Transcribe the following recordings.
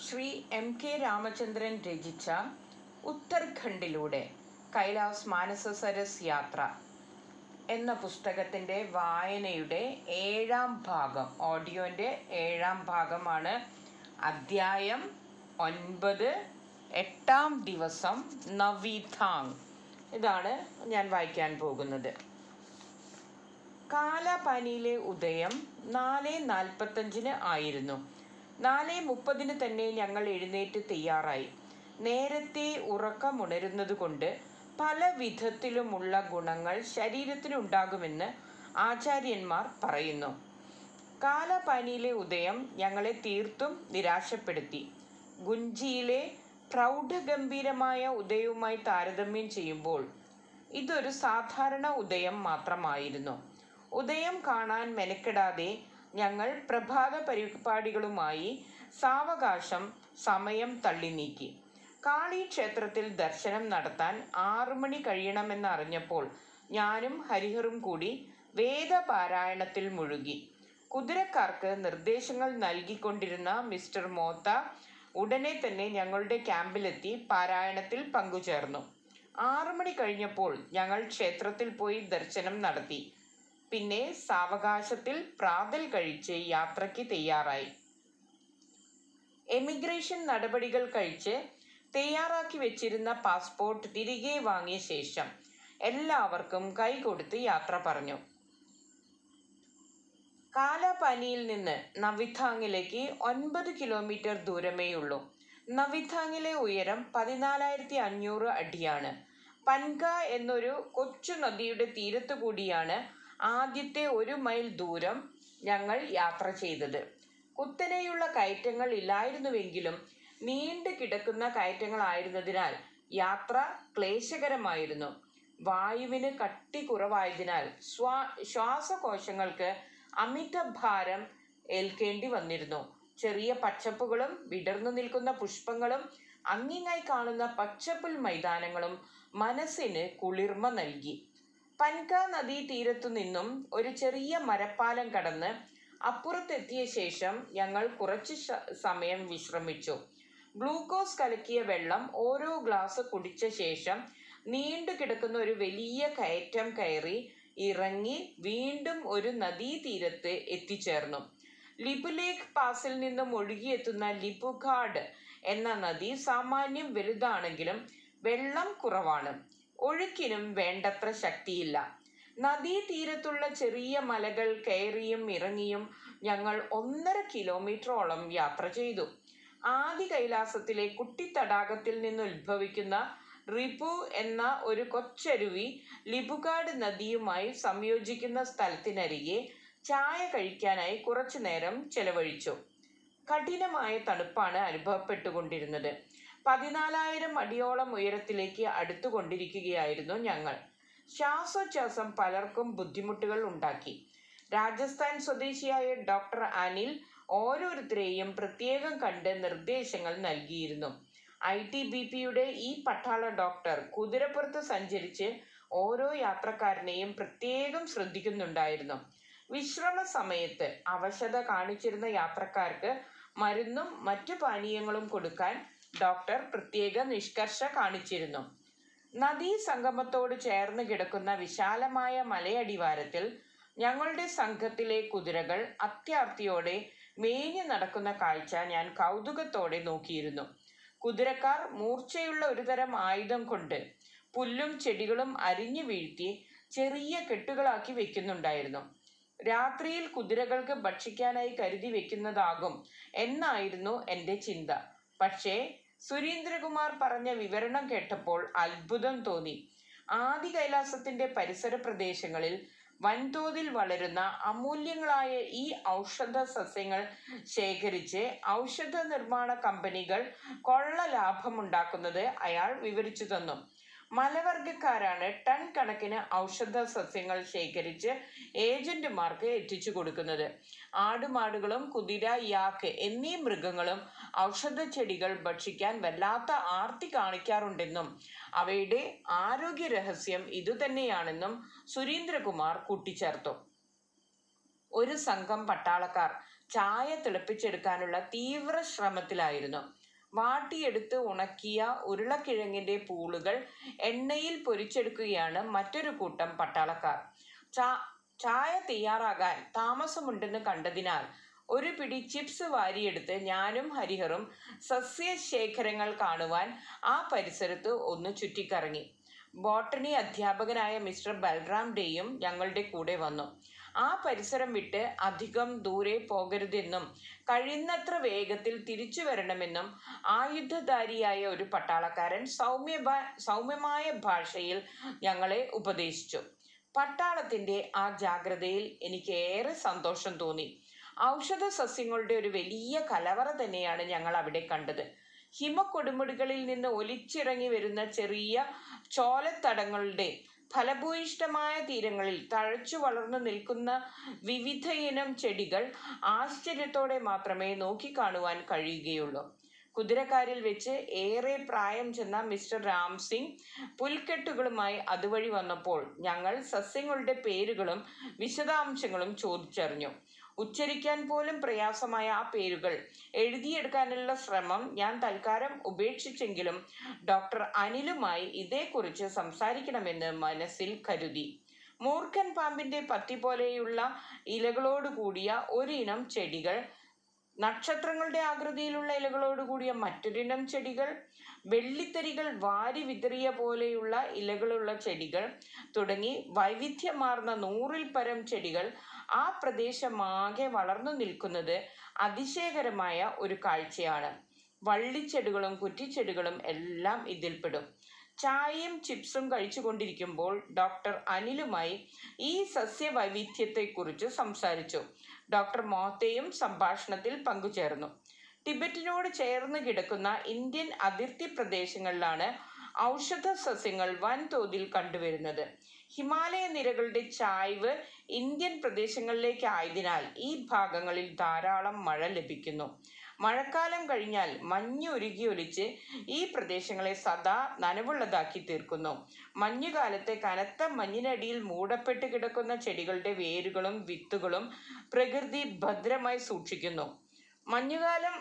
Shri M K Ramachandran രചിച്ച ഉത്തർഖണ്ഡിലൂടെ കൈലാസ് മാനസ സരസ് യാത്ര എന്ന പുസ്തകത്തിൻ്റെ വായനയുടെ ഏഴാം ഭാഗം ഓഡിയോൻ്റെ ഏഴാം ഭാഗമാണ് അദ്ധ്യായം ഒൻപത് എട്ടാം ദിവസം നവിഥാങ് ഇതാണ് ഞാൻ വായിക്കാൻ പോകുന്നത് കാലാപാനിയിലെ ഉദയം നാല് നാൽപ്പത്തഞ്ചിന് ആയിരുന്നു നാല് മുപ്പതിന് തന്നെ ഞങ്ങൾ എഴുന്നേറ്റ് തയ്യാറായി നേരത്തെ ഉറക്കമുണരുന്നത് കൊണ്ട് പല വിധത്തിലുമുള്ള ഗുണങ്ങൾ ശരീരത്തിനുണ്ടാകുമെന്ന് ആചാര്യന്മാർ പറയുന്നു കാലാപാനിയിലെ ഉദയം ഞങ്ങളെ തീർത്തും നിരാശപ്പെടുത്തി ഗുഞ്ചിയിലെ പ്രൗഢഗംഭീരമായ ഉദയവുമായി താരതമ്യം ചെയ്യുമ്പോൾ ഇതൊരു സാധാരണ ഉദയം മാത്രമായിരുന്നു ഉദയം കാണാൻ മെനക്കെടാതെ ഞങ്ങൾ പ്രഭാത പരിപാടികളുമായി സാവകാശം സമയം തള്ളി നീക്കി കാളി ക്ഷേത്രത്തിൽ ദർശനം നടത്താൻ ആറു മണി കഴിയണമെന്നറിഞ്ഞപ്പോൾ ഞാനും ഹരിഹറും കൂടി വേദപാരായണത്തിൽ മുഴുകി കുതിരക്കാർക്ക് നിർദ്ദേശങ്ങൾ നൽകിക്കൊണ്ടിരുന്ന മിസ്റ്റർ മോത്ത ഉടനെ തന്നെ ഞങ്ങളുടെ ക്യാമ്പിലെത്തി പാരായണത്തിൽ പങ്കുചേർന്നു ആറു മണി കഴിഞ്ഞപ്പോൾ ഞങ്ങൾ ക്ഷേത്രത്തിൽ പോയി ദർശനം നടത്തി പിന്നെ സാവകാശത്തിൽ പ്രാതൽ കഴിച്ച് യാത്രയ്ക്ക് തയ്യാറായി എമിഗ്രേഷൻ നടപടികൾ കഴിച്ച് തയ്യാറാക്കി വെച്ചിരുന്ന പാസ്പോർട്ട് തിരികെ വാങ്ങിയ ശേഷം എല്ലാവർക്കും കൈകൊടുത്ത് യാത്ര പറഞ്ഞു കാലാപാനിയിൽ നിന്ന് നവിഥാങ്ങിലേക്ക് ഒൻപത് കിലോമീറ്റർ ദൂരമേയുള്ളൂ നവിഥാങ്ങിലെ ഉയരം പതിനാലായിരത്തി അഞ്ഞൂറ് അടിയാണ് പൻക എന്നൊരു കൊച്ചു നദിയുടെ തീരത്തു കൂടിയാണ് ആദ്യത്തെ ഒരു മൈൽ ദൂരം ഞങ്ങൾ യാത്ര ചെയ്തത് കുത്തനെയുള്ള കയറ്റങ്ങൾ ഇല്ലായിരുന്നുവെങ്കിലും നീണ്ടു കിടക്കുന്ന കയറ്റങ്ങളായിരുന്നതിനാൽ യാത്ര ക്ലേശകരമായിരുന്നു വായുവിന് കട്ടി കുറവായതിനാൽ സ്വാ ശ്വാസകോശങ്ങൾക്ക് അമിത ഭാരം ഏൽക്കേണ്ടി വന്നിരുന്നു ചെറിയ പച്ചപ്പുകളും വിടർന്നു നിൽക്കുന്ന പുഷ്പങ്ങളും അങ്ങിങ്ങായി കാണുന്ന പച്ചപ്പുൽ മൈതാനങ്ങളും മനസ്സിന് കുളിർമ നൽകി പൻക നദീ തീരത്തു നിന്നും ഒരു ചെറിയ മരപ്പാലം കടന്ന് അപ്പുറത്തെത്തിയ ശേഷം ഞങ്ങൾ കുറച്ച് സമയം വിശ്രമിച്ചു ഗ്ലൂക്കോസ് കലക്കിയ വെള്ളം ഓരോ ഗ്ലാസ് കുടിച്ച ശേഷം നീണ്ടു കിടക്കുന്ന ഒരു വലിയ കയറ്റം കയറി ഇറങ്ങി വീണ്ടും ഒരു നദീതീരത്ത് എത്തിച്ചേർന്നു ലിപുലേഖ് പാസിൽ നിന്നും ഒഴുകിയെത്തുന്ന ലിപുഘാഡ് എന്ന നദി സാമാന്യം വലുതാണെങ്കിലും വെള്ളം കുറവാണ് ഒഴുക്കിനും വേണ്ടത്ര ശക്തിയില്ല നദീതീരത്തുള്ള ചെറിയ മലകൾ കയറിയും ഇറങ്ങിയും ഞങ്ങൾ ഒന്നര കിലോമീറ്ററോളം യാത്ര ചെയ്തു ആദി കൈലാസത്തിലെ കുട്ടിത്തടാകത്തിൽ നിന്ന് ഉത്ഭവിക്കുന്ന റിപു എന്ന ഒരു കൊച്ചരുവി ലിപുകാട് നദിയുമായി സംയോജിക്കുന്ന സ്ഥലത്തിനരികെ ചായ കഴിക്കാനായി കുറച്ചു നേരം ചെലവഴിച്ചു കഠിനമായ തണുപ്പാണ് അനുഭവപ്പെട്ടുകൊണ്ടിരുന്നത് പതിനാലായിരം അടിയോളം ഉയരത്തിലേക്ക് അടുത്തുകൊണ്ടിരിക്കുകയായിരുന്നു ഞങ്ങൾ ശ്വാസോച്ഛ്വാസം പലർക്കും ബുദ്ധിമുട്ടുകൾ ഉണ്ടാക്കി രാജസ്ഥാൻ സ്വദേശിയായ ഡോക്ടർ അനിൽ ഓരോരുത്തരെയും പ്രത്യേകം കണ്ട് നിർദ്ദേശങ്ങൾ നൽകിയിരുന്നു ഐ ടി ബി പിയുടെ ഈ പട്ടാള ഡോക്ടർ കുതിരപ്പുറത്ത് സഞ്ചരിച്ച് ഓരോ യാത്രക്കാരനെയും പ്രത്യേകം ശ്രദ്ധിക്കുന്നുണ്ടായിരുന്നു വിശ്രമ സമയത്ത് അവശത കാണിച്ചിരുന്ന യാത്രക്കാർക്ക് മരുന്നും മറ്റു പാനീയങ്ങളും കൊടുക്കാൻ ഡോക്ടർ പ്രത്യേക നിഷ്കർഷ കാണിച്ചിരുന്നു നദീ സംഗമത്തോട് ചേർന്ന് കിടക്കുന്ന വിശാലമായ മലയടിവാരത്തിൽ ഞങ്ങളുടെ സംഘത്തിലെ കുതിരകൾ അത്യാർത്തിയോടെ മേഞ്ഞു നടക്കുന്ന കാഴ്ച ഞാൻ കൗതുകത്തോടെ നോക്കിയിരുന്നു കുതിരക്കാർ മൂർച്ചയുള്ള ഒരുതരം ആയുധം കൊണ്ട് പുല്ലും ചെടികളും അരിഞ്ഞു വീഴ്ത്തി ചെറിയ കെട്ടുകളാക്കി വെക്കുന്നുണ്ടായിരുന്നു രാത്രിയിൽ കുതിരകൾക്ക് ഭക്ഷിക്കാനായി കരുതി വെക്കുന്നതാകും എന്നായിരുന്നു എൻ്റെ ചിന്ത പക്ഷേ സുരേന്ദ്രകുമാർ പറഞ്ഞ വിവരണം കേട്ടപ്പോൾ അത്ഭുതം തോന്നി ആദി കൈലാസത്തിന്റെ പരിസര പ്രദേശങ്ങളിൽ വൻതോതിൽ വളരുന്ന അമൂല്യങ്ങളായ ഈ ഔഷധ സസ്യങ്ങൾ ശേഖരിച്ച് ഔഷധ നിർമ്മാണ കമ്പനികൾ കൊള്ള ലാഭമുണ്ടാക്കുന്നത് അയാൾ വിവരിച്ചു തന്നു മലവർഗക്കാരാണ് ടൺ കണക്കിന് ഔഷധ സസ്യങ്ങൾ ശേഖരിച്ച് ഏജന്റുമാർക്ക് എത്തിച്ചു കൊടുക്കുന്നത് ആടുമാടുകളും കുതിര യാക്ക് എന്നീ മൃഗങ്ങളും ഔഷധ ചെടികൾ ഭക്ഷിക്കാൻ വല്ലാത്ത ആർത്തി കാണിക്കാറുണ്ടെന്നും അവയുടെ ആരോഗ്യ രഹസ്യം ഇതുതന്നെയാണെന്നും സുരേന്ദ്രകുമാർ കൂട്ടിച്ചേർത്തു ഒരു സംഘം പട്ടാളക്കാർ ചായ തിളപ്പിച്ചെടുക്കാനുള്ള തീവ്ര ശ്രമത്തിലായിരുന്നു വാട്ടിയെടുത്ത് ഉണക്കിയ ഉരുളക്കിഴങ്ങിന്റെ പൂളുകൾ എണ്ണയിൽ പൊരിച്ചെടുക്കുകയാണ് മറ്റൊരു കൂട്ടം പട്ടാളക്കാർ ചാ ചായ തയ്യാറാകാൻ താമസമുണ്ടെന്ന് കണ്ടതിനാൽ ഒരു പിടി ചിപ്സ് വാരിയെടുത്ത് ഞാനും ഹരിഹറും സസ്യശേഖരങ്ങൾ കാണുവാൻ ആ പരിസരത്ത് ഒന്ന് ചുറ്റിക്കറങ്ങി ബോട്ടണി അധ്യാപകനായ മിസ്റ്റർ ബൽറാം ഡേയും ഞങ്ങളുടെ കൂടെ വന്നു ആ പരിസരം വിട്ട് അധികം ദൂരെ പോകരുതെന്നും കഴിയുന്നത്ര വേഗത്തിൽ തിരിച്ചു വരണമെന്നും ആയുധധാരിയായ ഒരു പട്ടാളക്കാരൻ സൗമ്യ സൗമ്യമായ ഭാഷയിൽ ഞങ്ങളെ ഉപദേശിച്ചു പട്ടാളത്തിന്റെ ആ ജാഗ്രതയിൽ എനിക്ക് ഏറെ സന്തോഷം തോന്നി ഔഷധ സസ്യങ്ങളുടെ ഒരു വലിയ കലവറ തന്നെയാണ് ഞങ്ങൾ അവിടെ കണ്ടത് ഹിമക്കൊടുമുടികളിൽ നിന്ന് ഒലിച്ചിറങ്ങി വരുന്ന ചെറിയ ചോലത്തടങ്ങളുടെ ഫലഭൂയിഷ്ടമായ തീരങ്ങളിൽ തഴച്ചു വളർന്നു നിൽക്കുന്ന വിവിധ ഇനം ചെടികൾ ആശ്ചര്യത്തോടെ മാത്രമേ നോക്കിക്കാണുവാൻ കഴിയുകയുള്ളൂ കുതിരക്കാരിൽ വെച്ച് ഏറെ പ്രായം ചെന്ന മിസ്റ്റർ രാം സിംഗ് പുൽക്കെട്ടുകളുമായി അതുവഴി വന്നപ്പോൾ ഞങ്ങൾ സസ്യങ്ങളുടെ പേരുകളും വിശദാംശങ്ങളും ചോദിച്ചറിഞ്ഞു ഉച്ചരിക്കാൻ പോലും പ്രയാസമായ ആ പേരുകൾ എഴുതിയെടുക്കാനുള്ള ശ്രമം ഞാൻ തൽക്കാലം ഉപേക്ഷിച്ചെങ്കിലും ഡോക്ടർ അനിലുമായി ഇതേക്കുറിച്ച് സംസാരിക്കണമെന്ന് മനസ്സിൽ കരുതി മൂർഖൻ പാമ്പിന്റെ പത്തി പോലെയുള്ള ഇലകളോട് കൂടിയ ഒരിനം ചെടികൾ നക്ഷത്രങ്ങളുടെ ആകൃതിയിലുള്ള ഇലകളോട് കൂടിയ മറ്റൊരിനം ചെടികൾ വെള്ളിത്തരികൾ വാരി വിതറിയ പോലെയുള്ള ഇലകളുള്ള ചെടികൾ തുടങ്ങി വൈവിധ്യമാർന്ന നൂറിൽ പരം ചെടികൾ ആ പ്രദേശമാകെ വളർന്നു നിൽക്കുന്നത് അതിശയകരമായ ഒരു കാഴ്ചയാണ് വള്ളിച്ചെടികളും കുറ്റിച്ചെടികളും എല്ലാം ഇതിൽപ്പെടും ചായയും ചിപ്സും കഴിച്ചുകൊണ്ടിരിക്കുമ്പോൾ ഡോക്ടർ അനിലുമായി ഈ സസ്യവൈവിധ്യത്തെക്കുറിച്ച് സംസാരിച്ചു ഡോക്ടർ മോത്തയും സംഭാഷണത്തിൽ പങ്കുചേർന്നു ടിബറ്റിനോട് ചേർന്ന് കിടക്കുന്ന ഇന്ത്യൻ അതിർത്തി പ്രദേശങ്ങളിലാണ് ഔഷധ സസ്യങ്ങൾ വൻതോതിൽ കണ്ടുവരുന്നത് ഹിമാലയ നിരകളുടെ ചായ്വ് ഇന്ത്യൻ പ്രദേശങ്ങളിലേക്ക് ആയതിനാൽ ഈ ഭാഗങ്ങളിൽ ധാരാളം മഴ ലഭിക്കുന്നു മഴക്കാലം കഴിഞ്ഞാൽ മഞ്ഞ് ഉരുകി ഒലിച്ച് ഈ പ്രദേശങ്ങളെ സദാ നനവുള്ളതാക്കി തീർക്കുന്നു മഞ്ഞുകാലത്തെ കനത്ത മഞ്ഞിനടിയിൽ മൂടപ്പെട്ട് കിടക്കുന്ന ചെടികളുടെ വേരുകളും വിത്തുകളും പ്രകൃതി ഭദ്രമായി സൂക്ഷിക്കുന്നു മഞ്ഞുകാലം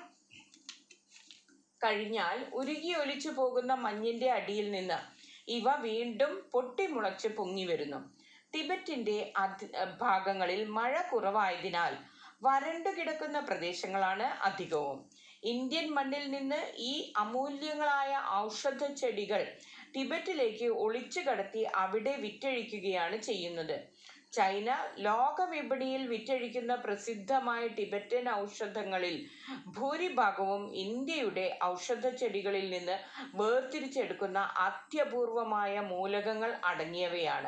കഴിഞ്ഞാൽ ഉരുകി ഒലിച്ചു പോകുന്ന മഞ്ഞിന്റെ അടിയിൽ നിന്ന് ഇവ വീണ്ടും പൊട്ടിമുളച്ച് പൊങ്ങി വരുന്നു ടിബറ്റിന്റെ അധി ഭാഗങ്ങളിൽ മഴ കുറവായതിനാൽ വരണ്ടു കിടക്കുന്ന പ്രദേശങ്ങളാണ് അധികവും ഇന്ത്യൻ മണ്ണിൽ നിന്ന് ഈ അമൂല്യങ്ങളായ ഔഷധ ചെടികൾ ടിബറ്റിലേക്ക് ഒളിച്ചു കടത്തി അവിടെ വിറ്റഴിക്കുകയാണ് ചെയ്യുന്നത് ചൈന ലോക വിപണിയിൽ വിറ്റഴിക്കുന്ന പ്രസിദ്ധമായ ടിബറ്റൻ ഔഷധങ്ങളിൽ ഭൂരിഭാഗവും ഇന്ത്യയുടെ ഔഷധ ചെടികളിൽ നിന്ന് വേർതിരിച്ചെടുക്കുന്ന അത്യപൂർവമായ മൂലകങ്ങൾ അടങ്ങിയവയാണ്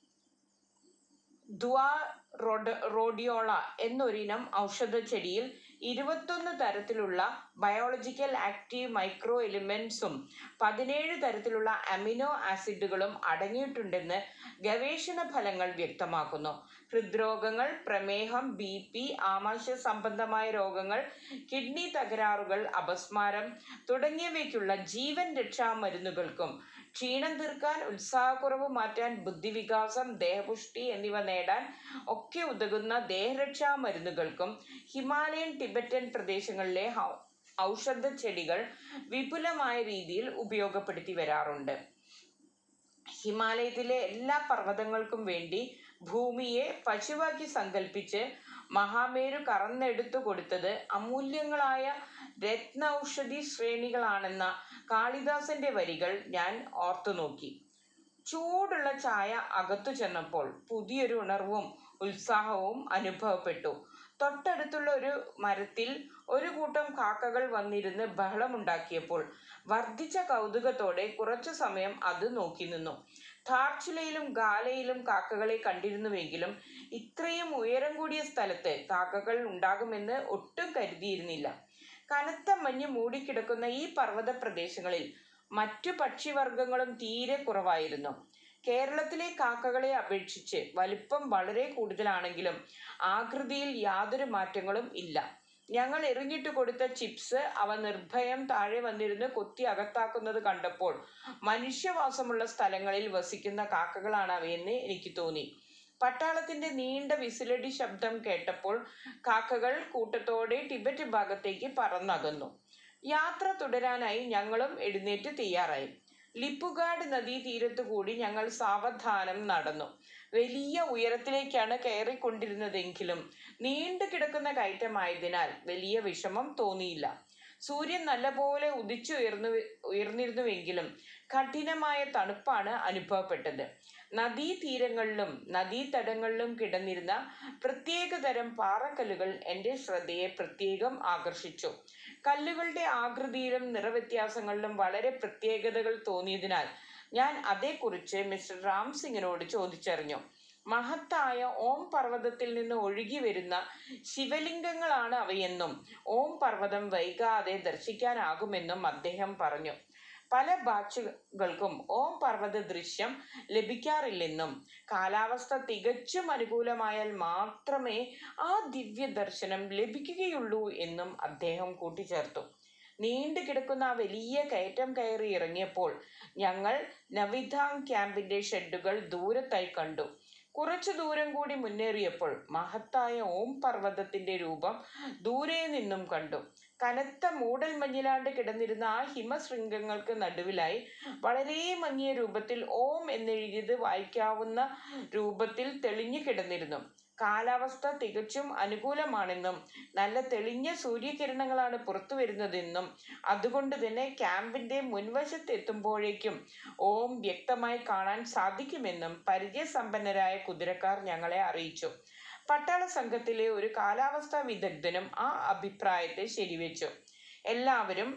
ദ്വാ റോഡ് റോഡിയോള എന്നൊരിനം ഔഷധ ചെടിയിൽ ഇരുപത്തൊന്ന് തരത്തിലുള്ള ബയോളജിക്കൽ ആക്റ്റീവ് മൈക്രോ എലിമെന്റ്സും പതിനേഴ് തരത്തിലുള്ള അമിനോ ആസിഡുകളും അടങ്ങിയിട്ടുണ്ടെന്ന് ഗവേഷണ ഫലങ്ങൾ വ്യക്തമാക്കുന്നു ഹൃദ്രോഗങ്ങൾ പ്രമേഹം ബി പി ആമാശയ സംബന്ധമായ രോഗങ്ങൾ കിഡ്നി തകരാറുകൾ അപസ്മാരം തുടങ്ങിയവയ്ക്കുള്ള ജീവൻ രക്ഷാ മരുന്നുകൾക്കും ക്ഷീണം തീർക്കാൻ ഉത്സാഹക്കുറവ് മാറ്റാൻ ബുദ്ധിവികാസം ദേഹപുഷ്ടി എന്നിവ നേടാൻ ഒക്കെ ഉതകുന്ന ദേഹരക്ഷാ മരുന്നുകൾക്കും ഹിമാലയൻ ടിബറ്റൻ പ്രദേശങ്ങളിലെ ഔഷധ ചെടികൾ വിപുലമായ രീതിയിൽ ഉപയോഗപ്പെടുത്തി വരാറുണ്ട് ഹിമാലയത്തിലെ എല്ലാ പർവ്വതങ്ങൾക്കും വേണ്ടി ഭൂമിയെ പശുവാക്കി സങ്കല്പിച്ച് മഹാമേരു കറന്നെടുത്തു കൊടുത്തത് അമൂല്യങ്ങളായ രത്നൌഷധി ശ്രേണികളാണെന്ന കാളിദാസന്റെ വരികൾ ഞാൻ ഓർത്തു നോക്കി ചൂടുള്ള ചായ അകത്തു ചെന്നപ്പോൾ പുതിയൊരു ഉണർവും ഉത്സാഹവും അനുഭവപ്പെട്ടു തൊട്ടടുത്തുള്ള ഒരു മരത്തിൽ ഒരു കൂട്ടം കാക്കകൾ വന്നിരുന്ന് ബഹളമുണ്ടാക്കിയപ്പോൾ വർദ്ധിച്ച കൗതുകത്തോടെ കുറച്ചു സമയം അത് നോക്കി നിന്നു ധാർച്ചുലയിലും ഗാലയിലും കാക്കകളെ കണ്ടിരുന്നുവെങ്കിലും ഇത്രയും ഉയരം കൂടിയ സ്ഥലത്ത് കാക്കകൾ ഉണ്ടാകുമെന്ന് ഒട്ടും കരുതിയിരുന്നില്ല കനത്ത മഞ്ഞ് മൂടിക്കിടക്കുന്ന ഈ പർവ്വത പ്രദേശങ്ങളിൽ മറ്റു പക്ഷിവർഗങ്ങളും തീരെ കുറവായിരുന്നു കേരളത്തിലെ കാക്കകളെ അപേക്ഷിച്ച് വലിപ്പം വളരെ കൂടുതലാണെങ്കിലും ആകൃതിയിൽ യാതൊരു മാറ്റങ്ങളും ഇല്ല ഞങ്ങൾ എറിഞ്ഞിട്ട് കൊടുത്ത ചിപ്സ് അവ നിർഭയം താഴെ വന്നിരുന്ന് കൊത്തി അകത്താക്കുന്നത് കണ്ടപ്പോൾ മനുഷ്യവാസമുള്ള സ്ഥലങ്ങളിൽ വസിക്കുന്ന കാക്കകളാണ് അവയെന്ന് എനിക്ക് തോന്നി പട്ടാളത്തിന്റെ നീണ്ട വിസിലടി ശബ്ദം കേട്ടപ്പോൾ കാക്കകൾ കൂട്ടത്തോടെ ടിബറ്റ് ഭാഗത്തേക്ക് പറന്നകന്നു യാത്ര തുടരാനായി ഞങ്ങളും എഴുന്നേറ്റ് തയ്യാറായി ലിപ്പുഗാഡ് നദീ തീരത്തു കൂടി ഞങ്ങൾ സാവധാനം നടന്നു വലിയ ഉയരത്തിലേക്കാണ് കയറിക്കൊണ്ടിരുന്നതെങ്കിലും നീണ്ടു കിടക്കുന്ന കയറ്റമായതിനാൽ വലിയ വിഷമം തോന്നിയില്ല സൂര്യൻ നല്ലപോലെ ഉദിച്ചുയർന്നു ഉയർന്നിരുന്നുവെങ്കിലും കഠിനമായ തണുപ്പാണ് അനുഭവപ്പെട്ടത് നദീതീരങ്ങളിലും നദീതടങ്ങളിലും കിടന്നിരുന്ന പ്രത്യേകതരം പാറക്കല്ലുകൾ എൻ്റെ ശ്രദ്ധയെ പ്രത്യേകം ആകർഷിച്ചു കല്ലുകളുടെ ആകൃതിയിലും നിറവ്യത്യാസങ്ങളിലും വളരെ പ്രത്യേകതകൾ തോന്നിയതിനാൽ ഞാൻ അതേക്കുറിച്ച് മിസ്റ്റർ റാം സിംഗിനോട് ചോദിച്ചറിഞ്ഞു മഹത്തായ ഓം പർവ്വതത്തിൽ നിന്ന് ഒഴുകി വരുന്ന ശിവലിംഗങ്ങളാണ് അവയെന്നും ഓം പർവ്വതം വൈകാതെ ദർശിക്കാനാകുമെന്നും അദ്ദേഹം പറഞ്ഞു പല ബാച്ചുകൾക്കും ഓം പർവ്വത ദൃശ്യം ലഭിക്കാറില്ലെന്നും കാലാവസ്ഥ തികച്ചും അനുകൂലമായാൽ മാത്രമേ ആ ദിവ്യ ദർശനം ലഭിക്കുകയുള്ളൂ എന്നും അദ്ദേഹം കൂട്ടിച്ചേർത്തു നീണ്ടു കിടക്കുന്ന ആ വലിയ കയറ്റം കയറി ഇറങ്ങിയപ്പോൾ ഞങ്ങൾ നവിധാങ് ക്യാമ്പിന്റെ ഷെഡുകൾ ദൂരത്തായി കണ്ടു കുറച്ചു ദൂരം കൂടി മുന്നേറിയപ്പോൾ മഹത്തായ ഓം പർവ്വതത്തിന്റെ രൂപം ദൂരെ നിന്നും കണ്ടു കനത്ത മൂടൽ മഞ്ഞിലാണ്ട് കിടന്നിരുന്ന ആ ഹിമശൃംഗങ്ങൾക്ക് നടുവിലായി വളരെ മങ്ങിയ രൂപത്തിൽ ഓം എന്നെഴുതിയത് വായിക്കാവുന്ന രൂപത്തിൽ തെളിഞ്ഞു കിടന്നിരുന്നു കാലാവസ്ഥ തികച്ചും അനുകൂലമാണെന്നും നല്ല തെളിഞ്ഞ സൂര്യകിരണങ്ങളാണ് പുറത്തു വരുന്നതെന്നും അതുകൊണ്ട് തന്നെ ക്യാമ്പിന്റെ മുൻവശത്ത് എത്തുമ്പോഴേക്കും ഓം വ്യക്തമായി കാണാൻ സാധിക്കുമെന്നും പരിചയസമ്പന്നരായ കുതിരക്കാർ ഞങ്ങളെ അറിയിച്ചു പട്ടാള സംഘത്തിലെ ഒരു കാലാവസ്ഥാ വിദഗ്ധനും ആ അഭിപ്രായത്തെ ശരിവെച്ചു എല്ലാവരും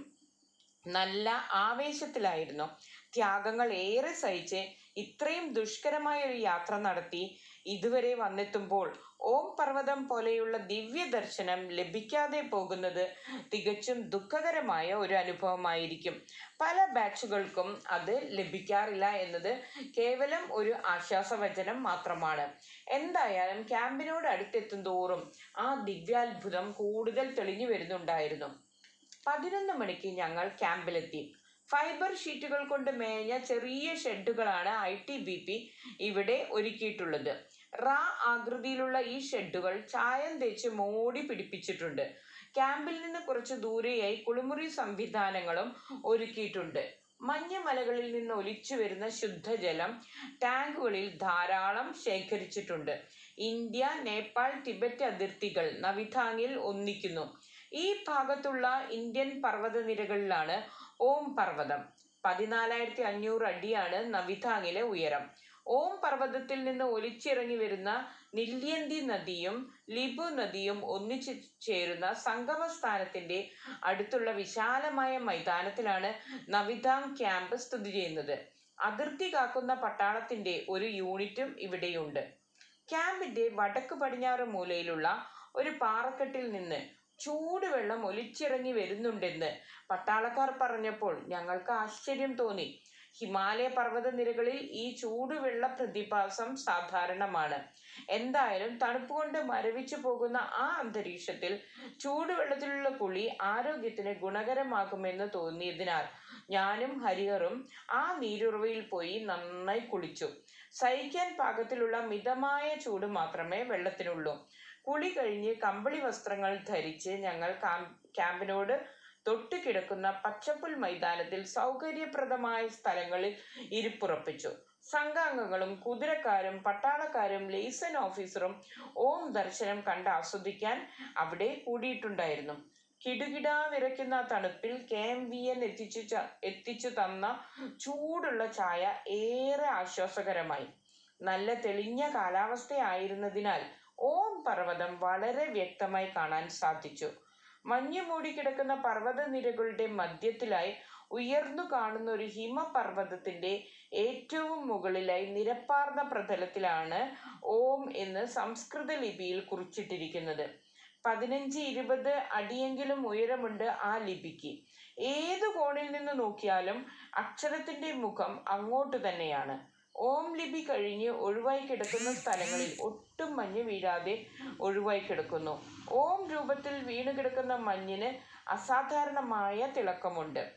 നല്ല ആവേശത്തിലായിരുന്നു ത്യാഗങ്ങൾ ഏറെ സഹിച്ച് ഇത്രയും ദുഷ്കരമായ ഒരു യാത്ര നടത്തി ഇതുവരെ വന്നെത്തുമ്പോൾ ഓം പർവ്വതം പോലെയുള്ള ദിവ്യ ദർശനം ലഭിക്കാതെ പോകുന്നത് തികച്ചും ദുഃഖകരമായ ഒരു അനുഭവമായിരിക്കും പല ബാച്ചുകൾക്കും അത് ലഭിക്കാറില്ല എന്നത് കേവലം ഒരു ആശ്വാസവചനം മാത്രമാണ് എന്തായാലും ക്യാമ്പിനോട് അടുത്തെത്തും തോറും ആ ദിവ്യാത്ഭുതം കൂടുതൽ തെളിഞ്ഞു വരുന്നുണ്ടായിരുന്നു പതിനൊന്ന് മണിക്ക് ഞങ്ങൾ ക്യാമ്പിലെത്തി ഫൈബർ ഷീറ്റുകൾ കൊണ്ട് മേഞ്ഞ ചെറിയ ഷെഡുകളാണ് ഐ ടി ബി പി ഇവിടെ ഒരുക്കിയിട്ടുള്ളത് റാ ആകൃതിയിലുള്ള ഈ ഷെഡുകൾ ചായം തേച്ച് മോടി പിടിപ്പിച്ചിട്ടുണ്ട് ക്യാമ്പിൽ നിന്ന് കുറച്ച് ദൂരെയായി കുളിമുറി സംവിധാനങ്ങളും ഒരുക്കിയിട്ടുണ്ട് മഞ്ഞമലകളിൽ നിന്ന് ഒലിച്ചു വരുന്ന ശുദ്ധജലം ടാങ്കുകളിൽ ധാരാളം ശേഖരിച്ചിട്ടുണ്ട് ഇന്ത്യ നേപ്പാൾ ടിബറ്റ് അതിർത്തികൾ നവിധാങ്ങിൽ ഒന്നിക്കുന്നു ഈ ഭാഗത്തുള്ള ഇന്ത്യൻ പർവ്വതനിരകളിലാണ് ഓം പർവ്വതം പതിനാലായിരത്തി അഞ്ഞൂറ് അടിയാണ് നവിധാങ്ങിലെ ഉയരം ഓം പർവ്വതത്തിൽ നിന്ന് ഒലിച്ചിറങ്ങി വരുന്ന നില്യന്തി നദിയും ലിബു നദിയും ഒന്നിച്ചു ചേരുന്ന സംഗമസ്ഥാനത്തിന്റെ അടുത്തുള്ള വിശാലമായ മൈതാനത്തിലാണ് നവിധാങ് ക്യാമ്പ് സ്ഥിതി ചെയ്യുന്നത് അതിർത്തി കാക്കുന്ന പട്ടാളത്തിന്റെ ഒരു യൂണിറ്റും ഇവിടെയുണ്ട് ക്യാമ്പിന്റെ വടക്ക് പടിഞ്ഞാറ് മൂലയിലുള്ള ഒരു പാറക്കെട്ടിൽ നിന്ന് ചൂടുവെള്ളം ഒലിച്ചിറങ്ങി വരുന്നുണ്ടെന്ന് പട്ടാളക്കാർ പറഞ്ഞപ്പോൾ ഞങ്ങൾക്ക് ആശ്ചര്യം തോന്നി ഹിമാലയ പർവ്വതനിരകളിൽ ഈ ചൂടുവെള്ള പ്രതിഭാസം സാധാരണമാണ് എന്തായാലും തണുപ്പ് കൊണ്ട് മരവിച്ചു പോകുന്ന ആ അന്തരീക്ഷത്തിൽ ചൂടുവെള്ളത്തിലുള്ള കുളി ആരോഗ്യത്തിന് ഗുണകരമാകുമെന്ന് തോന്നിയതിനാൽ ഞാനും ഹരിഹറും ആ നീരുറവയിൽ പോയി നന്നായി കുളിച്ചു സഹിക്കാൻ പാകത്തിലുള്ള മിതമായ ചൂട് മാത്രമേ വെള്ളത്തിനുള്ളൂ കുളി കഴിഞ്ഞ് കമ്പിളി വസ്ത്രങ്ങൾ ധരിച്ച് ഞങ്ങൾ ക്യാമ്പിനോട് തൊട്ടു കിടക്കുന്ന പച്ചപ്പുൽ മൈതാനത്തിൽ സൗകര്യപ്രദമായ സ്ഥലങ്ങളിൽ ഇരിപ്പുറപ്പിച്ചു സംഘാംഗങ്ങളും കുതിരക്കാരും പട്ടാളക്കാരും ലേസൺ ഓഫീസറും ഓം ദർശനം കണ്ട് ആസ്വദിക്കാൻ അവിടെ കൂടിയിട്ടുണ്ടായിരുന്നു കിടുകിടാ വിറയ്ക്കുന്ന തണുപ്പിൽ കെ എം വി എൻ എത്തിച്ചു എത്തിച്ചു തന്ന ചൂടുള്ള ചായ ഏറെ ആശ്വാസകരമായി നല്ല തെളിഞ്ഞ കാലാവസ്ഥയായിരുന്നതിനാൽ ഓം പർവ്വതം വളരെ വ്യക്തമായി കാണാൻ സാധിച്ചു മഞ്ഞു മൂടിക്കിടക്കുന്ന പർവ്വതനിരകളുടെ മധ്യത്തിലായി ഉയർന്നു കാണുന്ന ഒരു ഹിമപർവ്വതത്തിന്റെ ഏറ്റവും മുകളിലായി നിരപ്പാർന്ന പ്രതലത്തിലാണ് ഓം എന്ന് സംസ്കൃത ലിപിയിൽ കുറിച്ചിട്ടിരിക്കുന്നത് പതിനഞ്ച് ഇരുപത് അടിയെങ്കിലും ഉയരമുണ്ട് ആ ലിപിക്ക് ഏതു കോണിൽ നിന്ന് നോക്കിയാലും അക്ഷരത്തിന്റെ മുഖം അങ്ങോട്ട് തന്നെയാണ് ഓം ലിപി കഴിഞ്ഞ് ഒഴിവായി കിടക്കുന്ന സ്ഥലങ്ങളിൽ ഒട്ടും മഞ്ഞ് വീഴാതെ ഒഴിവായി കിടക്കുന്നു ഓം രൂപത്തിൽ വീണു കിടക്കുന്ന മഞ്ഞിന് അസാധാരണമായ തിളക്കമുണ്ട്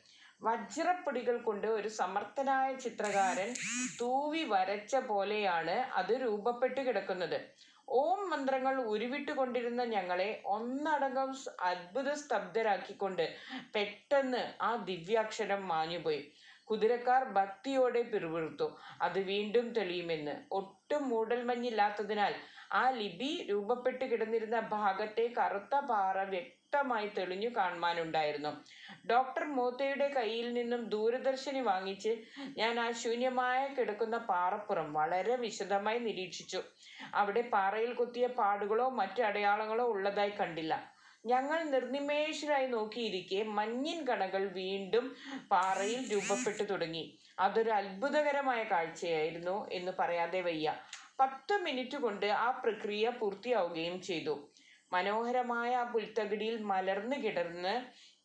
വജ്രപ്പൊടികൾ കൊണ്ട് ഒരു സമർത്ഥനായ ചിത്രകാരൻ തൂവി വരച്ച പോലെയാണ് അത് രൂപപ്പെട്ട് കിടക്കുന്നത് ഓം മന്ത്രങ്ങൾ ഉരുവിട്ടുകൊണ്ടിരുന്ന ഞങ്ങളെ ഒന്നടങ്കം സ് അത്ഭുത സ്തബ്ധരാക്കിക്കൊണ്ട് പെട്ടെന്ന് ആ ദിവ്യാക്ഷരം മാഞ്ഞുപോയി കുതിരക്കാർ ഭക്തിയോടെ പിറുപിറുത്തു അത് വീണ്ടും തെളിയുമെന്ന് ഒട്ടും മൂടൽമഞ്ഞില്ലാത്തതിനാൽ ആ ലിപി രൂപപ്പെട്ട് കിടന്നിരുന്ന ഭാഗത്തെ കറുത്ത പാറ വ്യക്തമായി തെളിഞ്ഞു കാണുവാനുണ്ടായിരുന്നു ഡോക്ടർ മോത്തയുടെ കയ്യിൽ നിന്നും ദൂരദർശിനി വാങ്ങിച്ച് ഞാൻ ആ ശൂന്യമായ കിടക്കുന്ന പാറപ്പുറം വളരെ വിശദമായി നിരീക്ഷിച്ചു അവിടെ പാറയിൽ കുത്തിയ പാടുകളോ മറ്റു അടയാളങ്ങളോ ഉള്ളതായി കണ്ടില്ല ഞങ്ങൾ നിർനിമേഷരായി നോക്കിയിരിക്കെ മഞ്ഞിൻ കണകൾ വീണ്ടും പാറയിൽ രൂപപ്പെട്ടു തുടങ്ങി അതൊരു അത്ഭുതകരമായ കാഴ്ചയായിരുന്നു എന്ന് പറയാതെ വയ്യ പത്ത് മിനിറ്റ് കൊണ്ട് ആ പ്രക്രിയ പൂർത്തിയാവുകയും ചെയ്തു മനോഹരമായ ആ പുൽത്തകിടിയിൽ മലർന്നു കിടന്ന്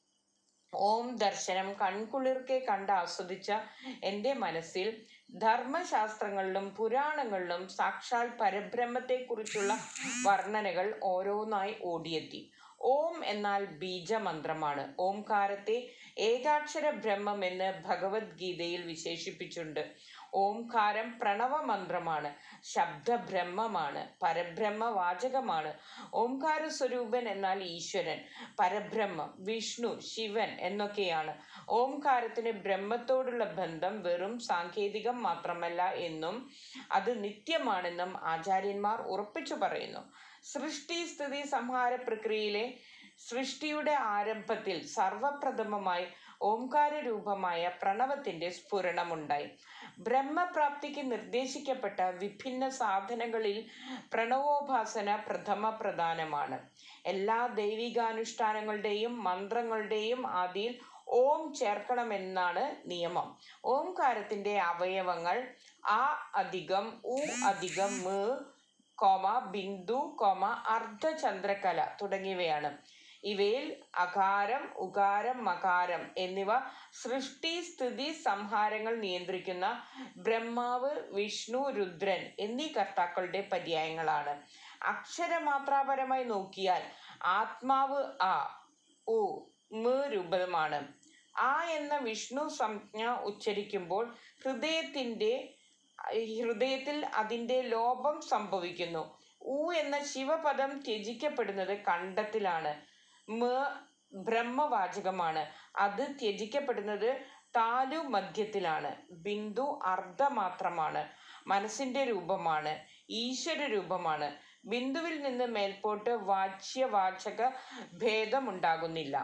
ഓം ദർശനം കൺകുളിർക്കെ കണ്ട് ആസ്വദിച്ച എൻ്റെ മനസ്സിൽ ധർമ്മശാസ്ത്രങ്ങളിലും പുരാണങ്ങളിലും സാക്ഷാൽ പരബ്രഹ്മത്തെക്കുറിച്ചുള്ള വർണ്ണനകൾ ഓരോന്നായി ഓടിയെത്തി ഓം എന്നാൽ ബീജമന്ത്രമാണ് ഓംകാരത്തെ ഏകാക്ഷര ബ്രഹ്മം എന്ന് ഭഗവത്ഗീതയിൽ വിശേഷിപ്പിച്ചിട്ടുണ്ട് ഓംകാരം പ്രണവ മന്ത്രമാണ് ശബ്ദബ്രഹ്മമാണ് പരബ്രഹ്മ വാചകമാണ് ഓംകാര സ്വരൂപൻ എന്നാൽ ഈശ്വരൻ പരബ്രഹ്മം വിഷ്ണു ശിവൻ എന്നൊക്കെയാണ് ഓംകാരത്തിന് ബ്രഹ്മത്തോടുള്ള ബന്ധം വെറും സാങ്കേതികം മാത്രമല്ല എന്നും അത് നിത്യമാണെന്നും ആചാര്യന്മാർ ഉറപ്പിച്ചു പറയുന്നു സൃഷ്ടി സ്ഥിതി സംഹാര പ്രക്രിയയിലെ സൃഷ്ടിയുടെ ആരംഭത്തിൽ സർവപ്രഥമമായി ഓംകാര രൂപമായ പ്രണവത്തിന്റെ സ്ഫുരണമുണ്ടായി ബ്രഹ്മപ്രാപ്തിക്ക് നിർദ്ദേശിക്കപ്പെട്ട വിഭിന്ന സാധനങ്ങളിൽ പ്രണവോപാസന പ്രഥമ പ്രധാനമാണ് എല്ലാ ദൈവികാനുഷ്ഠാനങ്ങളുടെയും മന്ത്രങ്ങളുടെയും ആദിയിൽ ഓം ചേർക്കണമെന്നാണ് നിയമം ഓംകാരത്തിന്റെ അവയവങ്ങൾ ആ അധികം ഉ അധികം മ് കോമ ബിന്ദു കോമ അർദ്ധചന്ദ്രകല തുടങ്ങിയവയാണ് ഇവയിൽ അകാരം ഉകാരം മകാരം എന്നിവ സൃഷ്ടി സ്ഥിതി സംഹാരങ്ങൾ നിയന്ത്രിക്കുന്ന ബ്രഹ്മാവ് വിഷ്ണു രുദ്രൻ എന്നീ കർത്താക്കളുടെ പര്യായങ്ങളാണ് അക്ഷരമാത്രാപരമായി നോക്കിയാൽ ആത്മാവ് ആ ഉ മ് രൂപമാണ് ആ എന്ന വിഷ്ണു സംജ്ഞ ഉച്ചരിക്കുമ്പോൾ ഹൃദയത്തിൻ്റെ ഹൃദയത്തിൽ അതിൻ്റെ ലോപം സംഭവിക്കുന്നു ഉ എന്ന ശിവപദം ത്യജിക്കപ്പെടുന്നത് കണ്ടത്തിലാണ് മ ബ്രഹ്മവാചകമാണ് അത് ത്യജിക്കപ്പെടുന്നത് താലു മധ്യത്തിലാണ് ബിന്ദു അർദ്ധമാത്രമാണ് മനസ്സിന്റെ രൂപമാണ് ഈശ്വര രൂപമാണ് ബിന്ദുവിൽ നിന്ന് മേൽപോട്ട് വാച്യവാചക ഭേദമുണ്ടാകുന്നില്ല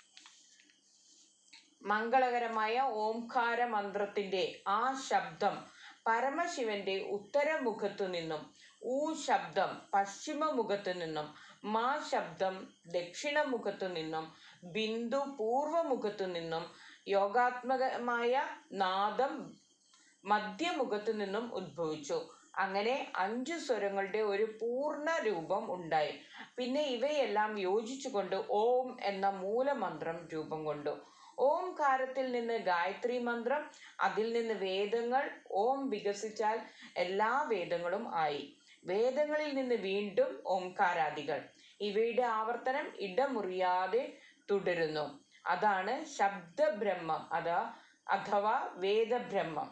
മംഗളകരമായ ഓംകാര മന്ത്രത്തിന്റെ ആ ശബ്ദം പരമശിവന്റെ ഉത്തരമുഖത്തു നിന്നും ഊ ശബ്ദം പശ്ചിമമുഖത്തു നിന്നും മാ ശബ്ദം ദക്ഷിണമുഖത്തു നിന്നും ബിന്ദു പൂർവമുഖത്തു നിന്നും യോഗാത്മകമായ നാദം മധ്യമുഖത്തു നിന്നും ഉദ്ഭവിച്ചു അങ്ങനെ അഞ്ചു സ്വരങ്ങളുടെ ഒരു പൂർണ്ണ രൂപം ഉണ്ടായി പിന്നെ ഇവയെല്ലാം യോജിച്ചുകൊണ്ട് ഓം എന്ന മൂലമന്ത്രം രൂപം കൊണ്ടു ഓംകാരത്തിൽ നിന്ന് ഗായത്രി മന്ത്രം അതിൽ നിന്ന് വേദങ്ങൾ ഓം വികസിച്ചാൽ എല്ലാ വേദങ്ങളും ആയി വേദങ്ങളിൽ നിന്ന് വീണ്ടും ഓംകാരാദികൾ ഇവയുടെ ആവർത്തനം ഇടമുറിയാതെ തുടരുന്നു അതാണ് ശബ്ദബ്രഹ്മം അതാ അഥവാ വേദബ്രഹ്മം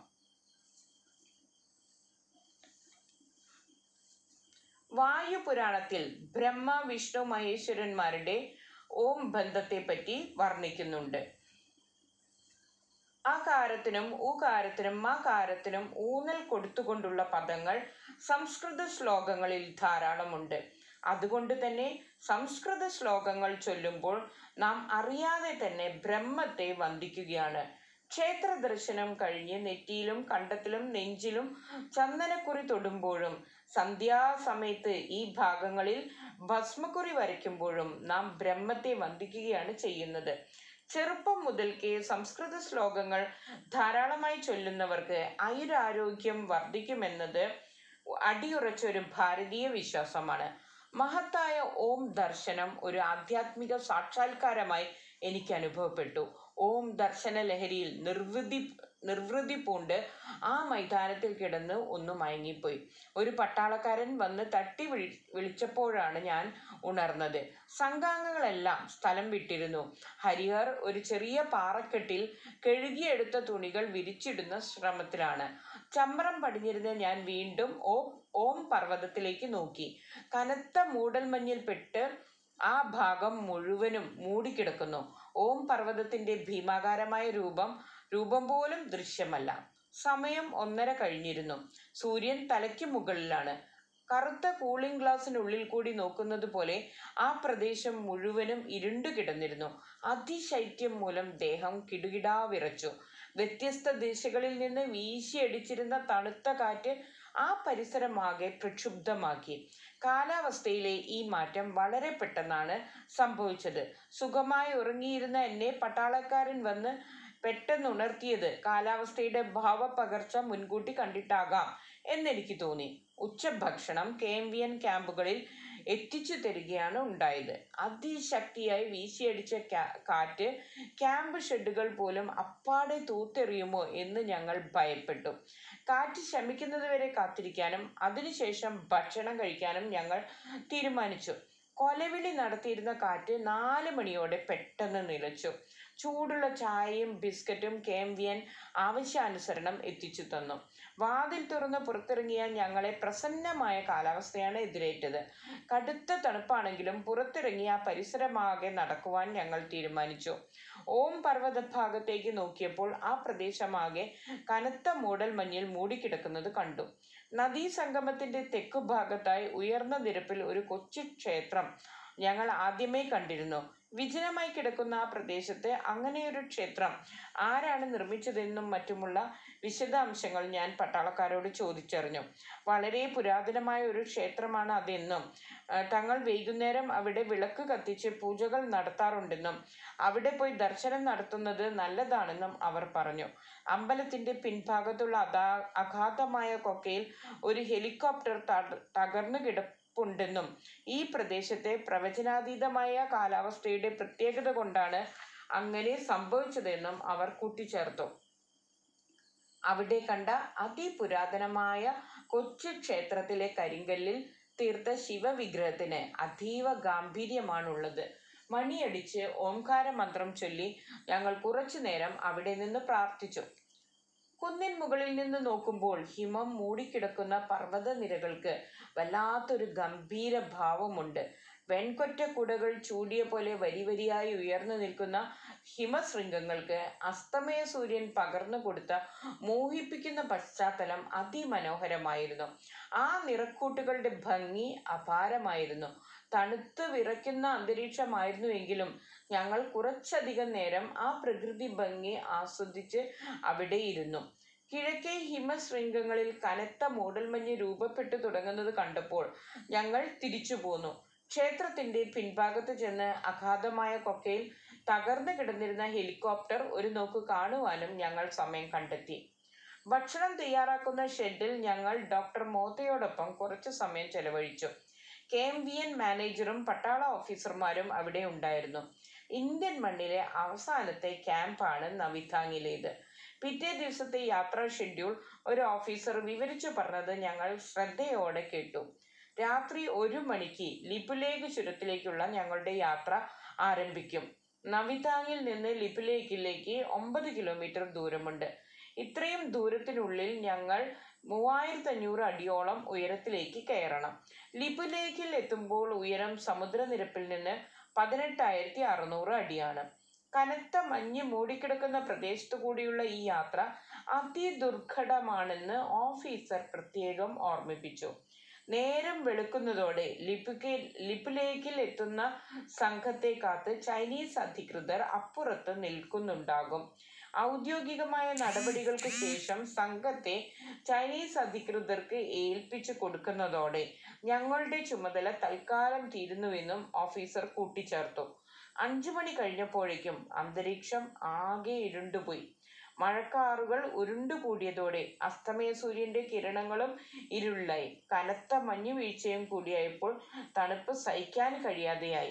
വായുപുരാണത്തിൽ ബ്രഹ്മ വിഷ്ണു മഹേശ്വരന്മാരുടെ ഓം ബന്ധത്തെപ്പറ്റി വർണ്ണിക്കുന്നുണ്ട് അകാരത്തിനും ഉകാരത്തിനും മകാരത്തിനും ഊന്നൽ കൊടുത്തുകൊണ്ടുള്ള പദങ്ങൾ സംസ്കൃത ശ്ലോകങ്ങളിൽ ധാരാളമുണ്ട് അതുകൊണ്ട് തന്നെ സംസ്കൃത ശ്ലോകങ്ങൾ ചൊല്ലുമ്പോൾ നാം അറിയാതെ തന്നെ ബ്രഹ്മത്തെ വന്ദിക്കുകയാണ് ക്ഷേത്ര ദർശനം കഴിഞ്ഞ് നെറ്റിയിലും കണ്ടത്തിലും നെഞ്ചിലും ചന്ദനക്കുറി തൊടുമ്പോഴും സന്ധ്യാസമയത്ത് ഈ ഭാഗങ്ങളിൽ ഭസ്മക്കുറി വരയ്ക്കുമ്പോഴും നാം ബ്രഹ്മത്തെ വന്ദിക്കുകയാണ് ചെയ്യുന്നത് ചെറുപ്പം മുതൽക്കേ സംസ്കൃത ശ്ലോകങ്ങൾ ധാരാളമായി ചൊല്ലുന്നവർക്ക് ആയുരാരോഗ്യം വർദ്ധിക്കുമെന്നത് അടിയുറച്ച ഒരു ഭാരതീയ വിശ്വാസമാണ് മഹത്തായ ഓം ദർശനം ഒരു ആധ്യാത്മിക സാക്ഷാത്കാരമായി എനിക്ക് അനുഭവപ്പെട്ടു ഓം ദർശന ലഹരിയിൽ നിർവൃതി നിർവൃതി പൂണ്ട് ആ മൈതാനത്തിൽ കിടന്ന് ഒന്ന് മയങ്ങിപ്പോയി ഒരു പട്ടാളക്കാരൻ വന്ന് തട്ടി വിളി വിളിച്ചപ്പോഴാണ് ഞാൻ ഉണർന്നത് സംഘാംഗങ്ങളെല്ലാം സ്ഥലം വിട്ടിരുന്നു ഹരിഹർ ഒരു ചെറിയ പാറക്കെട്ടിൽ കഴുകിയെടുത്ത തുണികൾ വിരിച്ചിടുന്ന ശ്രമത്തിലാണ് ചമ്രം പടിഞ്ഞിരുന്ന് ഞാൻ വീണ്ടും ഓം ഓം പർവ്വതത്തിലേക്ക് നോക്കി കനത്ത മൂടൽമഞ്ഞിൽപ്പെട്ട് ആ ഭാഗം മുഴുവനും മൂടിക്കിടക്കുന്നു ഓം പർവ്വതത്തിന്റെ ഭീമാകാരമായ രൂപം രൂപം പോലും ദൃശ്യമല്ല സമയം ഒന്നര കഴിഞ്ഞിരുന്നു സൂര്യൻ തലയ്ക്ക് മുകളിലാണ് കറുത്ത കൂളിംഗ് ഗ്ലാസിനുള്ളിൽ കൂടി നോക്കുന്നത് പോലെ ആ പ്രദേശം മുഴുവനും ഇരുണ്ടു കിടന്നിരുന്നു അതിശൈത്യം മൂലം ദേഹം കിടുകിടാ വിറച്ചു വ്യത്യസ്ത ദിശകളിൽ നിന്ന് വീശിയടിച്ചിരുന്ന തണുത്ത കാറ്റ് ആ പരിസരമാകെ പ്രക്ഷുബ്ധമാക്കി കാലാവസ്ഥയിലെ ഈ മാറ്റം വളരെ പെട്ടെന്നാണ് സംഭവിച്ചത് സുഖമായി ഉറങ്ങിയിരുന്ന എന്നെ പട്ടാളക്കാരൻ വന്ന് പെട്ടെന്ന് ഉണർത്തിയത് കാലാവസ്ഥയുടെ ഭാവപകർച്ച മുൻകൂട്ടി കണ്ടിട്ടാകാം എന്നെനിക്ക് തോന്നി ഉച്ചഭക്ഷണം കെ എം വി എൻ ക്യാമ്പുകളിൽ എത്തിച്ചു തരികയാണ് ഉണ്ടായത് അതിശക്തിയായി വീശിയടിച്ച കാറ്റ് ക്യാമ്പ് ഷെഡുകൾ പോലും അപ്പാടെ തൂത്തെറിയുമോ എന്ന് ഞങ്ങൾ ഭയപ്പെട്ടു കാറ്റ് ശമിക്കുന്നതുവരെ കാത്തിരിക്കാനും അതിനുശേഷം ഭക്ഷണം കഴിക്കാനും ഞങ്ങൾ തീരുമാനിച്ചു കൊലവിളി നടത്തിയിരുന്ന കാറ്റ് നാല് മണിയോടെ പെട്ടെന്ന് നിലച്ചു ചൂടുള്ള ചായയും ബിസ്ക്കറ്റും കെ എം വി എൻ ആവശ്യാനുസരണം എത്തിച്ചു തന്നു വാതിൽ തുറന്ന് പുറത്തിറങ്ങിയ ഞങ്ങളെ പ്രസന്നമായ കാലാവസ്ഥയാണ് എതിരേറ്റത് കടുത്ത തണുപ്പാണെങ്കിലും പുറത്തിറങ്ങി ആ പരിസരമാകെ നടക്കുവാൻ ഞങ്ങൾ തീരുമാനിച്ചു ഓം പർവ്വത ഭാഗത്തേക്ക് നോക്കിയപ്പോൾ ആ പ്രദേശമാകെ കനത്ത മൂടൽ മഞ്ഞിൽ മൂടിക്കിടക്കുന്നത് കണ്ടു നദീ സംഗമത്തിന്റെ തെക്കു ഭാഗത്തായി ഉയർന്ന നിരപ്പിൽ ഒരു കൊച്ചു ക്ഷേത്രം ഞങ്ങൾ ആദ്യമേ കണ്ടിരുന്നു വിജനമായി കിടക്കുന്ന ആ പ്രദേശത്ത് അങ്ങനെയൊരു ക്ഷേത്രം ആരാണ് നിർമ്മിച്ചതെന്നും മറ്റുമുള്ള വിശദാംശങ്ങൾ ഞാൻ പട്ടാളക്കാരോട് ചോദിച്ചറിഞ്ഞു വളരെ പുരാതനമായ ഒരു ക്ഷേത്രമാണ് അതെന്നും തങ്ങൾ വൈകുന്നേരം അവിടെ വിളക്ക് കത്തിച്ച് പൂജകൾ നടത്താറുണ്ടെന്നും അവിടെ പോയി ദർശനം നടത്തുന്നത് നല്ലതാണെന്നും അവർ പറഞ്ഞു അമ്പലത്തിന്റെ പിൻഭാഗത്തുള്ള അതാ അഗാധമായ കൊക്കയിൽ ഒരു ഹെലികോപ്റ്റർ തകർന്നു കിടപ്പുണ്ടെന്നും ഈ പ്രദേശത്തെ പ്രവചനാതീതമായ കാലാവസ്ഥയുടെ പ്രത്യേകത കൊണ്ടാണ് അങ്ങനെ സംഭവിച്ചതെന്നും അവർ കൂട്ടിച്ചേർത്തു അവിടെ കണ്ട അതിപുരാതനമായ കൊച്ചു ക്ഷേത്രത്തിലെ കരിങ്കല്ലിൽ തീർത്ത ശിവവിഗ്രഹത്തിന് അതീവ ഗാംഭീര്യമാണുള്ളത് മണിയടിച്ച് ഓംകാര മന്ത്രം ചൊല്ലി ഞങ്ങൾ കുറച്ചു നേരം അവിടെ നിന്ന് പ്രാർത്ഥിച്ചു കുന്നിൻ മുകളിൽ നിന്ന് നോക്കുമ്പോൾ ഹിമം മൂടിക്കിടക്കുന്ന പർവ്വത നിരകൾക്ക് വല്ലാത്തൊരു ഗംഭീര ഭാവമുണ്ട് വെൺകൊറ്റ കുടകൾ ചൂടിയ പോലെ വരി വരിയായി ഉയർന്നു നിൽക്കുന്ന ഹിമശൃംഗങ്ങൾക്ക് അസ്തമയ സൂര്യൻ പകർന്നു കൊടുത്ത മോഹിപ്പിക്കുന്ന പശ്ചാത്തലം അതിമനോഹരമായിരുന്നു ആ നിറക്കൂട്ടുകളുടെ ഭംഗി അപാരമായിരുന്നു തണുത്ത് വിറയ്ക്കുന്ന അന്തരീക്ഷമായിരുന്നുവെങ്കിലും ഞങ്ങൾ കുറച്ചധികം നേരം ആ പ്രകൃതി ഭംഗി ആസ്വദിച്ച് അവിടെ ഇരുന്നു കിഴക്കേ ഹിമശൃംഗങ്ങളിൽ കനത്ത മൂടൽമഞ്ഞ് രൂപപ്പെട്ടു തുടങ്ങുന്നത് കണ്ടപ്പോൾ ഞങ്ങൾ തിരിച്ചു പോന്നു ക്ഷേത്രത്തിന്റെ പിൻഭാഗത്ത് ചെന്ന് അഗാധമായ കൊക്കയിൽ തകർന്നു കിടന്നിരുന്ന ഹെലികോപ്റ്റർ ഒരു നോക്ക് കാണുവാനും ഞങ്ങൾ സമയം കണ്ടെത്തി ഭക്ഷണം തയ്യാറാക്കുന്ന ഷെഡിൽ ഞങ്ങൾ ഡോക്ടർ മോത്തയോടൊപ്പം കുറച്ചു സമയം ചെലവഴിച്ചു കെ എം വി എൻ മാനേജറും പട്ടാള ഓഫീസർമാരും അവിടെ ഉണ്ടായിരുന്നു ഇന്ത്യൻ മണ്ണിലെ അവസാനത്തെ ക്യാമ്പാണ് നവിതാങ്ങിലേത് പിറ്റേ ദിവസത്തെ യാത്രാ ഷെഡ്യൂൾ ഒരു ഓഫീസർ വിവരിച്ചു പറഞ്ഞത് ഞങ്ങൾ ശ്രദ്ധയോടെ കേട്ടു രാത്രി ഒരു മണിക്ക് ലിപുലേഖ് ചുരത്തിലേക്കുള്ള ഞങ്ങളുടെ യാത്ര ആരംഭിക്കും നവിതാങ്ങിൽ നിന്ന് ലിപുലേഖിലേക്ക് ഒമ്പത് കിലോമീറ്റർ ദൂരമുണ്ട് ഇത്രയും ദൂരത്തിനുള്ളിൽ ഞങ്ങൾ മൂവായിരത്തി അഞ്ഞൂറ് അടിയോളം ഉയരത്തിലേക്ക് കയറണം ലിപുലേഖിൽ എത്തുമ്പോൾ ഉയരം സമുദ്രനിരപ്പിൽ നിന്ന് പതിനെട്ടായിരത്തി അറുന്നൂറ് അടിയാണ് കനത്ത മഞ്ഞ് മൂടിക്കിടക്കുന്ന പ്രദേശത്തു കൂടിയുള്ള ഈ യാത്ര അതിദുർഘടമാണെന്ന് ഓഫീസർ പ്രത്യേകം ഓർമ്മിപ്പിച്ചു നേരം വെളുക്കുന്നതോടെ ലിപുക്കെ ലിപുലേക്കിൽ എത്തുന്ന സംഘത്തെ കാത്ത് ചൈനീസ് അധികൃതർ അപ്പുറത്ത് നിൽക്കുന്നുണ്ടാകും ഔദ്യോഗികമായ നടപടികൾക്ക് ശേഷം സംഘത്തെ ചൈനീസ് അധികൃതർക്ക് ഏൽപ്പിച്ചു കൊടുക്കുന്നതോടെ ഞങ്ങളുടെ ചുമതല തൽക്കാലം തീരുന്നുവെന്നും ഓഫീസർ കൂട്ടിച്ചേർത്തു അഞ്ചു മണി കഴിഞ്ഞപ്പോഴേക്കും അന്തരീക്ഷം ആകെ ഇരുണ്ടുപോയി മഴക്കാറുകൾ ഉരുണ്ടുകൂടിയതോടെ അസ്തമയ സൂര്യന്റെ കിരണങ്ങളും ഇരുളിലായി കനത്ത മഞ്ഞുവീഴ്ചയും കൂടിയായപ്പോൾ തണുപ്പ് സഹിക്കാൻ കഴിയാതെയായി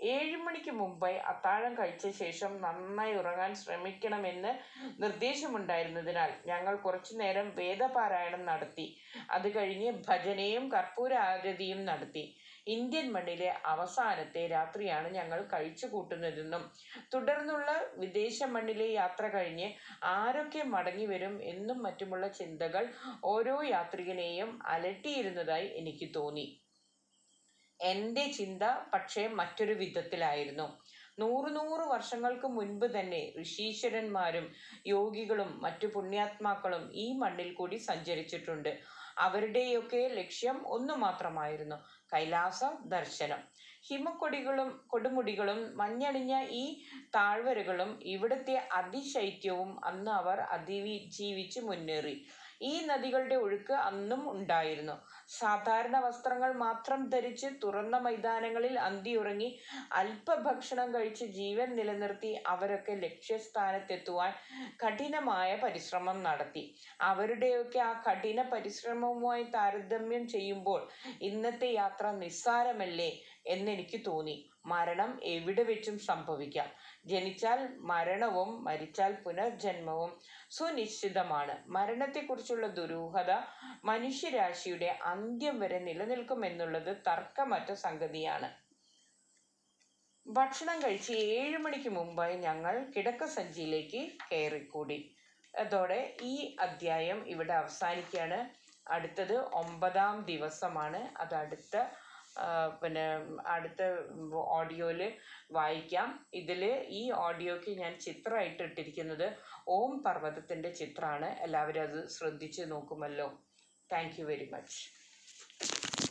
ഏഴ് മണിക്ക് മുമ്പായി അത്താഴം കഴിച്ച ശേഷം നന്നായി ഉറങ്ങാൻ ശ്രമിക്കണമെന്ന് നിർദ്ദേശമുണ്ടായിരുന്നതിനാൽ ഞങ്ങൾ കുറച്ചു നേരം വേദപാരായണം നടത്തി അത് കഴിഞ്ഞ് ഭജനയും കർപ്പൂര ആരതിയും നടത്തി ഇന്ത്യൻ മണ്ണിലെ അവസാനത്തെ രാത്രിയാണ് ഞങ്ങൾ കഴിച്ചു കൂട്ടുന്നതെന്നും തുടർന്നുള്ള വിദേശ മണ്ണിലെ യാത്ര കഴിഞ്ഞ് ആരൊക്കെ മടങ്ങി വരും എന്നും മറ്റുമുള്ള ചിന്തകൾ ഓരോ യാത്രികനെയും അലട്ടിയിരുന്നതായി എനിക്ക് തോന്നി എൻ്റെ ചിന്ത പക്ഷേ മറ്റൊരു വിധത്തിലായിരുന്നു നൂറ് നൂറ് വർഷങ്ങൾക്ക് മുൻപ് തന്നെ ഋഷീശ്വരന്മാരും യോഗികളും മറ്റു പുണ്യാത്മാക്കളും ഈ മണ്ണിൽ കൂടി സഞ്ചരിച്ചിട്ടുണ്ട് അവരുടെയൊക്കെ ലക്ഷ്യം ഒന്നു മാത്രമായിരുന്നു കൈലാസ ദർശനം ഹിമക്കൊടികളും കൊടുമുടികളും മഞ്ഞണിഞ്ഞ ഈ താഴ്വരകളും ഇവിടുത്തെ അതിശൈത്യവും അന്ന് അവർ അതിജീവിച്ച് മുന്നേറി ഈ നദികളുടെ ഒഴുക്ക് അന്നും ഉണ്ടായിരുന്നു സാധാരണ വസ്ത്രങ്ങൾ മാത്രം ധരിച്ച് തുറന്ന മൈതാനങ്ങളിൽ അന്തിയുറങ്ങി അല്പഭക്ഷണം കഴിച്ച് ജീവൻ നിലനിർത്തി അവരൊക്കെ ലക്ഷ്യസ്ഥാനത്തെത്തുവാൻ കഠിനമായ പരിശ്രമം നടത്തി അവരുടെയൊക്കെ ആ കഠിന പരിശ്രമവുമായി താരതമ്യം ചെയ്യുമ്പോൾ ഇന്നത്തെ യാത്ര നിസ്സാരമല്ലേ എന്നെനിക്ക് തോന്നി മരണം എവിടെ വെച്ചും സംഭവിക്കാം ജനിച്ചാൽ മരണവും മരിച്ചാൽ പുനർജന്മവും സുനിശ്ചിതമാണ് മരണത്തെക്കുറിച്ചുള്ള ദുരൂഹത മനുഷ്യരാശിയുടെ അന്ത്യം വരെ നിലനിൽക്കുമെന്നുള്ളത് തർക്കമറ്റ സംഗതിയാണ് ഭക്ഷണം കഴിച്ച് ഏഴ് മണിക്ക് മുമ്പായി ഞങ്ങൾ കിടക്ക സഞ്ചിയിലേക്ക് കയറിക്കൂടി അതോടെ ഈ അധ്യായം ഇവിടെ അവസാനിക്കുകയാണ് അടുത്തത് ഒമ്പതാം ദിവസമാണ് അത് അടുത്ത ആ, പിന്നെ അടുത്ത ഓഡിയോയിൽ വായിക്കാം ഇതിൽ ഈ ഓഡിയോക്ക് ഞാൻ ചിത്രമായിട്ട് ഇട്ടിരിക്കുന്നത് ഓം പർവ്വതത്തിൻ്റെ ചിത്രമാണ് എല്ലാവരും അത് ശ്രദ്ധിച്ച് നോക്കുമല്ലോ താങ്ക് യു വെരി മച്ച്